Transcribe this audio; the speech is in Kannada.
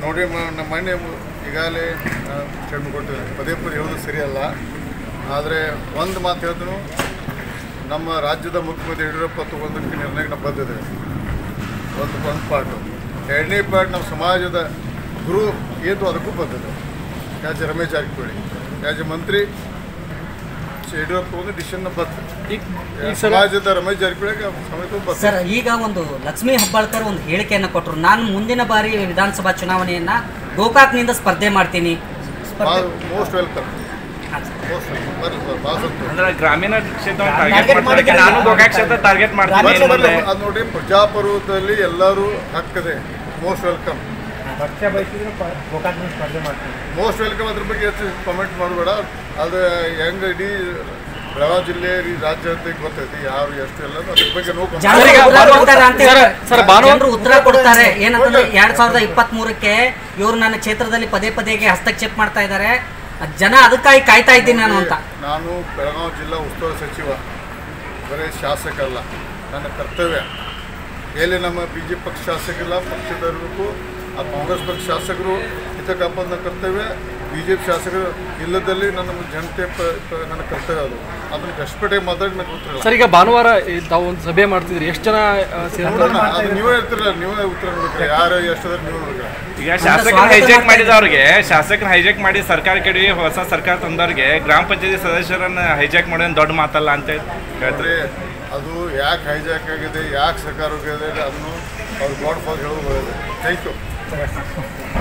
ನೋಡಿ ಮ- ನಮ್ಮ ಮನೆ ಈಗಾಗಲೇ ಕ್ಷಮೆ ಕೊಟ್ಟಿದ್ದಾರೆ ಪದೇ ಪದೇ ಹೇಳೋದು ಸರಿಯಲ್ಲ ಆದರೆ ಒಂದು ಮಾತು ಹೇಳಿದ್ರು ನಮ್ಮ ರಾಜ್ಯದ ಮುಖ್ಯಮಂತ್ರಿ ಯಡಿಯೂರಪ್ಪ ತಗೊಂಡಕ್ಕೆ ನಿರ್ಣಯಕ್ಕೆ ಬದ್ಧತೆ ಒಂದು ಒಂದು ಪಾರ್ಟು ಎರಡನೇ ಪಾರ್ಟ್ ನಮ್ಮ ಸಮಾಜದ ಗುರು ಏನು ಅದಕ್ಕೂ ಬದ್ಧತೆ ಯಾಜ ರಮೇಶ್ ಜಾರಕಿಹೊಳಿ ಯಾಜ ಮಂತ್ರಿ ಯಡಿಯೂರಪ್ಪ ಒಂದು ಡಿಸಿಷನ್ ಬದ್ಧ ಈಗ ಈಗ ಸರ್ ಸಮಾಜದ ರಮೇಶ್ ಜಾರಕಿಹೊಳಿಗೆ ಸಮೇತ ಬದ್ಧ ಸರ್ ಈಗ ಒಂದು ಲಕ್ಷ್ಮೀ ಹೆಬ್ಬಾಳ್ಕರ್ ಒಂದು ಹೇಳಿಕೆಯನ್ನು ಕೊಟ್ಟರು ನಾನು ಮುಂದಿನ ಬಾರಿ ವಿಧಾನಸಭಾ ಚುನಾವಣೆಯನ್ನ ಗೋಕಾಕ್ನಿಂದ ಸ್ಪರ್ಧೆ ಮಾಡ್ತೀನಿ ಸ್ಪರ್ಧೆ ಮೋಸ್ಟ್ ವೆಲ್ಕಮ್ ಹಾಂ ಸರ್. ಮೋಸ್ಟ್ ವೆಲ್ಕಮ್ ಬರ್ರಿ ಸರ್ ಭಾಳ ಸಂತೋಷ ಅಂದ್ರೆ ಗ್ರಾಮೀಣ ಕ್ಷೇತ್ರ Target ಟಾರ್ಗೆಟ್ ಮಾಡ್ತಾರೆ ಮಾಡಿದ್ರೆ ನಾನು ಗೋಕಾಕ್ ಕ್ಷೇತ್ರ ಟಾರ್ಗೆಟ್ ಮಾಡ್ತೀನಿ ಬರ್ರಿ, ಇನ್ನು ಬರ್ರಿ. ಮುಂದೆ. ಅದು ನೋಡಿ ಪ್ರಜಾಪರ್ವದಲ್ಲಿ ಎಲ್ಲರೂ ಹಕ್ಕದೆ ಮೋಸ್ಟ್ ವೆಲ್ಕಮ್ ಪಕ್ಷ ಬಯಸಿದ್ರು ಗೋಕಾಕ್ನ ಸ್ಪರ್ಧೆ ಮಾಡ್ತೀವಿ ಮೋಸ್ಟ್ ವೆಲ್ಕಮ್ ಅದ್ರ ಬಗ್ಗೆ ಹೆಚ್ಚು ಕಾಮೆಂಟ್ ಮಾಡಬೇಡ ಅದು ಹೆಂಗ ಇಡೀ ಬೆಳಗಾವಿ ಜಿಲ್ಲೆ ಇಡೀ ರಾಜ್ಯ ಅಂತ ಗೊತ್ತೈತಿ ಯಾರು ಎಷ್ಟು ಎಲ್ಲ ಅದ್ರ ಬಗ್ಗೆ ನೋ comment. ಜನರು ಈಗ ಉತ್ತರ ಭಾನುವಾರ- ಕೊಡ್ತಾರೆ ಅಂತ ಸರ್, ಸರ್, ಭಾನುವಾರ- ಜನರು ಉತ್ತರ ಕೊಡ್ತಾರೆ ಏನಂತಂದ್ರೆ ಎರಡ್ ಸಾವಿರದ ಇಪ್ಪತ್ತ್ ಮೂರಕ್ಕೆ ಇವರು ನನ್ನ ಕ್ಷೇತ್ರದಲ್ಲಿ ಪದೇ ಪದೇಗೆ ಹಸ್ತಕ್ಷೇಪ ಮಾಡ್ತಾ ಇದ್ದಾರೆ ಜನ ಅದಕ್ಕಾಗಿ ಕಾಯ್ತಾ ಇದ್ದೀನಿ ನಾನು ಅಂತ ನಾನು ಬೆಳಗಾವಿ ಜಿಲ್ಲಾ ಉಸ್ತುವಾರಿ ಸಚಿವ ಬರೀ ಶಾಸಕ ಅಲ್ಲ ನನ್ನ ಕರ್ತವ್ಯ ಎಲ್ಲಿ ನಮ್ಮ ಬಿ ಜೆ ಪಿ ಪಕ್ಷ ಶಾಸಕರಿಲ್ಲ ಪಕ್ಷದವರಿಗೂ ಆ ಕಾಂಗ್ರೆಸ್ ಪಕ್ಷ ಶಾಸಕರು ಹಿತ ಕಾಪಾದ ಕರ್ತವ್ಯ ಬಿ ಜೆ ಪಿ ಶಾಸಕರು ಇಲ್ಲದಲ್ಲಿ ನನ್ನ ಜನತೆ ಪ ಪ- ನನ್ನ ಕರ್ತವ್ಯ ಅದು ಅದನ್ನು ಕಷ್ಟಪಟ್ಟೆ ಮಾತಾಡಿ ನನಗೆ ಉತ್ತರ ಇಲ್ಲ. ಸರ್ ಈಗ ಭಾನುವಾರ ಈ ತಾವು ಒಂದು ಸಭೆ ಮಾಡ್ತಿದ್ರಿ ಎಷ್ಟು ಜನ ಆ, ಸೇರ್ತಾರೆ ನೋಡೋಣ ಅದು ನೀವೇ ಇರ್ತೀರಲ್ಲ ನೀವೇ ಉತ್ತರ ನೋಡ್ಬೇಕು ಯಾರು ಎಷ್ಟು ಅದ್ರ ನೀವು ನೋಡ್ಬೇಕು ಈಗ ಶಾಸಕರ ಸ್ವಾಗತ ಹೈಜಾಕ್ ಮಾಡ್ತಾ ಮಾಡಿದವ್ರಿಗೆ ಶಾಸಕರ ಹೈಜಾಕ್ ಮಾಡಿ ಸರ್ಕಾರ ಕಡೆ ಹೊಸ ಸರ್ಕಾರ ತಂದವ್ರಿಗೆ ಗ್ರಾಮ ಪಂಚಾಯತಿ ಸದಸ್ಯರನ್ನ ಹೈಜಾಕ್ ಮಾಡೋದು ದೊಡ್ಡ ಮಾತಲ್ಲ ಅಂತ ಹೇಳ್ತಾರೆ ಅಂದರೆ ಅದು ಯಾಕೆ ಹೈಜಾಕ್ ಆಗಿದೆ ಯಾಕೆ ಸರ್ಕಾರ ಹೋಗಿದೆ ಅದನ್ನು ಅವ್ರು ಗಾಡ್ ಫಾರ್ ಹೇಳೋದು ಥ್ಯಾಂಕ್ ಯು